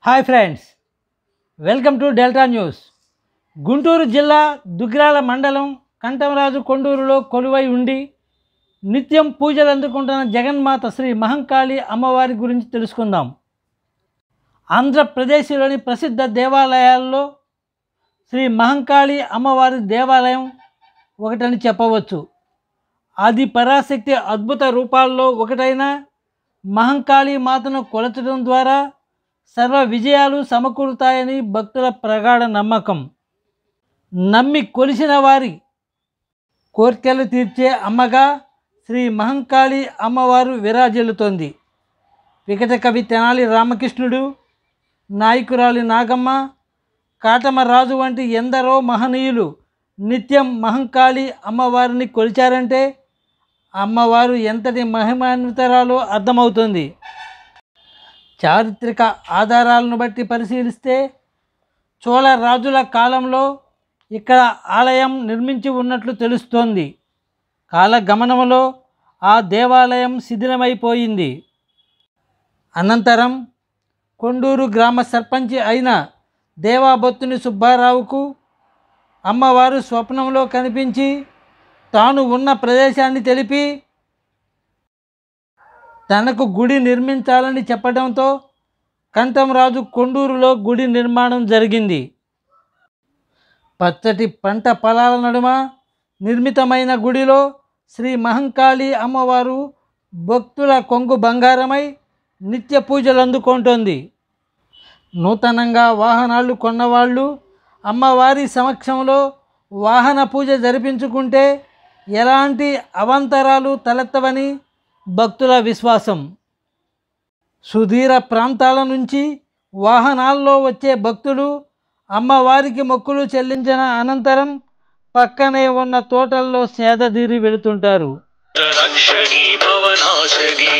hi friends welcome to Delta News Guntur జిల్లా దుగ్గిరాల మండలం కంఠంరాజు కొండూరులో కొలువై ఉండి నిత్యం పూజలు అందుకుంటున్న జగన్మాత శ్రీ మహంకాళి అమ్మవారి గురించి తెలుసుకుందాం ఆంధ్రప్రదేశ్లోని ప్రసిద్ధ దేవాలయాల్లో శ్రీ మహంకాళి అమ్మవారి దేవాలయం ఒకటని చెప్పవచ్చు ఆది పరాశక్తి అద్భుత రూపాల్లో ఒకటైన మహంకాళి మాతను కొలచడం ద్వారా సర్వ విజయాలు సమకూరుతాయని భక్తుల ప్రగాఢ నమ్మకం నమ్మి కొలిసిన వారి కోర్కెలు తీర్చే అమ్మగా శ్రీ మహంకాళి అమ్మవారు విరాజిల్లుతోంది వికట కవి తెనాలి రామకృష్ణుడు నాయకురాలి నాగమ్మ కాటమరాజు వంటి ఎందరో మహనీయులు నిత్యం మహంకాళి అమ్మవారిని కొలిచారంటే అమ్మవారు ఎంతటి మహిమాన్వితరాలో అర్థమవుతుంది చారిత్రక ఆధారాలను బట్టి పరిశీలిస్తే చోళ రాజుల కాలంలో ఇక్కడ ఆలయం నిర్మించి ఉన్నట్లు తెలుస్తోంది కాలగమనంలో ఆ దేవాలయం శిథిలమైపోయింది అనంతరం కొండూరు గ్రామ సర్పంచి అయిన దేవాబొత్తుని సుబ్బారావుకు అమ్మవారు స్వప్నంలో కనిపించి తాను ఉన్న ప్రదేశాన్ని తెలిపి తనకు గుడి నిర్మించాలని చెప్పడంతో కంఠంరాజు కొండూరులో గుడి నిర్మాణం జరిగింది పచ్చటి పంట పొలాల నడుమ నిర్మితమైన గుడిలో శ్రీ మహంకాళి అమ్మవారు భక్తుల కొంగు బంగారమై నిత్య పూజలు అందుకుంటోంది నూతనంగా వాహనాలు కొన్నవాళ్ళు అమ్మవారి సమక్షంలో వాహన పూజ జరిపించుకుంటే ఎలాంటి అవాంతరాలు తలెత్తవని భక్తుల విశ్వాసం సుదూర ప్రాంతాల నుంచి వాహనాల్లో వచ్చే భక్తులు అమ్మవారికి మొక్కులు చెల్లించిన అనంతరం పక్కనే ఉన్న తోటల్లో సేదదీరి వెళుతుంటారు రక్షణీ భవనాశనీ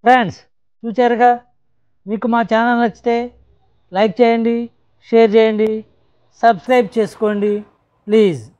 ఫ్రెండ్స్ చూచారుగా మీకు మా ఛానల్ నచ్చితే లైక్ చేయండి షేర్ చేయండి సబ్స్క్రైబ్ చేసుకోండి ప్లీజ్